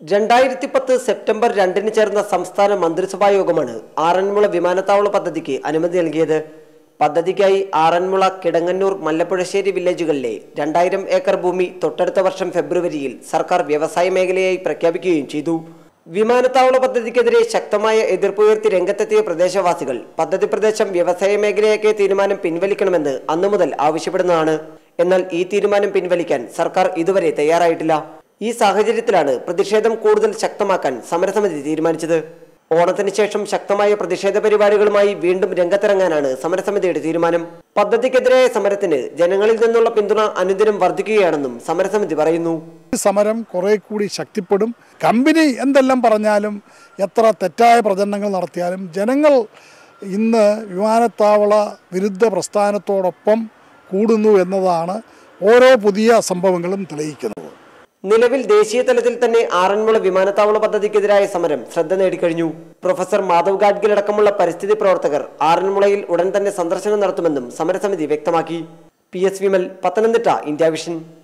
രണ്ടായിരത്തി പത്ത് സെപ്റ്റംബർ രണ്ടിന് ചേർന്ന സംസ്ഥാന മന്ത്രിസഭാ യോഗമാണ് ആറന്മുള വിമാനത്താവള പദ്ധതിക്ക് അനുമതി നൽകിയത് പദ്ധതിക്കായി ആറന്മുള കിടങ്ങന്നൂർ മല്ലപ്പുഴശ്ശേരി വില്ലേജുകളിലെ രണ്ടായിരം ഏക്കർ ഭൂമി തൊട്ടടുത്ത വർഷം ഫെബ്രുവരിയിൽ സർക്കാർ വ്യവസായ മേഖലയായി പ്രഖ്യാപിക്കുകയും ചെയ്തു വിമാനത്താവള പദ്ധതിക്കെതിരെ ശക്തമായ എതിർപ്പുയർത്തി രംഗത്തെത്തിയ പ്രദേശവാസികൾ പദ്ധതി പ്രദേശം വ്യവസായ മേഖലയാക്കിയ തീരുമാനം പിൻവലിക്കണമെന്ന് അന്നു മുതൽ ആവശ്യപ്പെടുന്നതാണ് എന്നാൽ ഈ തീരുമാനം പിൻവലിക്കാൻ സർക്കാർ ഇതുവരെ തയ്യാറായിട്ടില്ല ഈ സാഹചര്യത്തിലാണ് പ്രതിഷേധം കൂടുതൽ ശക്തമാക്കാൻ സമരസമിതി തീരുമാനിച്ചത് ഓണത്തിന് ശേഷം ശക്തമായ പ്രതിഷേധ പരിപാടികളുമായി വീണ്ടും രംഗത്തിറങ്ങാനാണ് സമരസമിതിയുടെ തീരുമാനം പദ്ധതിക്കെതിരായ സമരത്തിന് ജനങ്ങളിൽ നിന്നുള്ള പിന്തുണ അനുദിനം വർദ്ധിക്കുകയാണെന്നും സമരസമിതി പറയുന്നു ഈ സമരം കുറെ കൂടി ശക്തിപ്പെടും കമ്പനി എന്തെല്ലാം പറഞ്ഞാലും എത്ര തെറ്റായ പ്രചരണങ്ങൾ നടത്തിയാലും ജനങ്ങൾ ഇന്ന് വിമാനത്താവള വിരുദ്ധ പ്രസ്ഥാനത്തോടൊപ്പം കൂടുന്നു എന്നതാണ് ഓരോ പുതിയ സംഭവങ്ങളും തെളിയിക്കുന്നത് നിലവിൽ ദേശീയ തലത്തിൽ തന്നെ ആറന്മുള വിമാനത്താവള പദ്ധതിക്കെതിരായ സമരം ശ്രദ്ധ നേടിക്കഴിഞ്ഞു പ്രൊഫസർ മാധവ് ഗാഡ്ഗിൽ അടക്കമുള്ള പരിസ്ഥിതി പ്രവർത്തകർ ആറന്മുളയിൽ ഉടൻ തന്നെ സന്ദർശനം നടത്തുമെന്നും സമരസമിതി വ്യക്തമാക്കി P S Vimal Pathanamthitta India vision